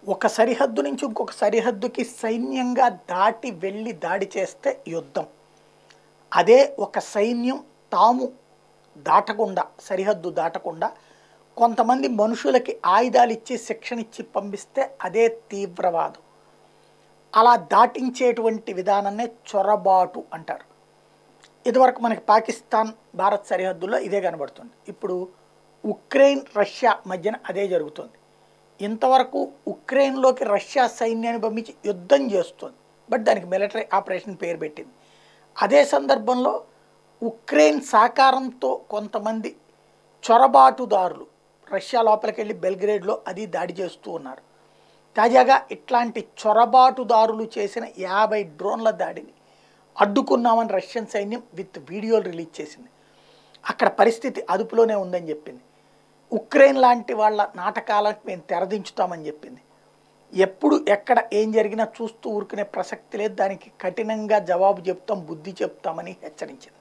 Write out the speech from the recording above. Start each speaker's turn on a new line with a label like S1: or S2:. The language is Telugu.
S1: ఒక సరిహద్దు నుంచి ఇంకొక సరిహద్దుకి సైన్యంగా దాటి వెళ్ళి దాడి చేస్తే యుద్ధం అదే ఒక సైన్యం తాము దాటకుండా సరిహద్దు దాటకుండా కొంతమంది మనుషులకి ఆయుధాలు ఇచ్చి శిక్షణ ఇచ్చి పంపిస్తే అదే తీవ్రవాదం అలా దాటించేటువంటి విధానాన్నే చొరబాటు అంటారు ఇదివరకు మనకి పాకిస్తాన్ భారత్ సరిహద్దుల్లో ఇదే కనబడుతుంది ఇప్పుడు ఉక్రెయిన్ రష్యా మధ్యన అదే జరుగుతుంది ఇంతవరకు ఉక్రెయిన్లోకి రష్యా సైన్యాన్ని పంపించి యుద్ధం చేస్తుంది బట్ దానికి మిలిటరీ ఆపరేషన్ పేరు పెట్టింది అదే సందర్భంలో ఉక్రెయిన్ సహకారంతో కొంతమంది చొరబాటుదారులు రష్యా లోపలికి వెళ్ళి బెల్గ్రేడ్లో అది దాడి చేస్తూ ఉన్నారు తాజాగా ఇట్లాంటి చొరబాటుదారులు చేసిన యాభై డ్రోన్ల దాడిని అడ్డుకున్నామని రష్యన్ సైన్యం విత్ వీడియోలు రిలీజ్ చేసింది అక్కడ పరిస్థితి అదుపులోనే ఉందని చెప్పింది ఉక్రెయిన్ లాంటి వాళ్ళ నాటకాలకు మేము తెరదించుతామని చెప్పింది ఎప్పుడు ఎక్కడ ఏం జరిగినా చూస్తూ ఊరుకునే ప్రసక్తి లేదు దానికి కఠినంగా జవాబు చెప్తాం బుద్ధి చెప్తామని హెచ్చరించింది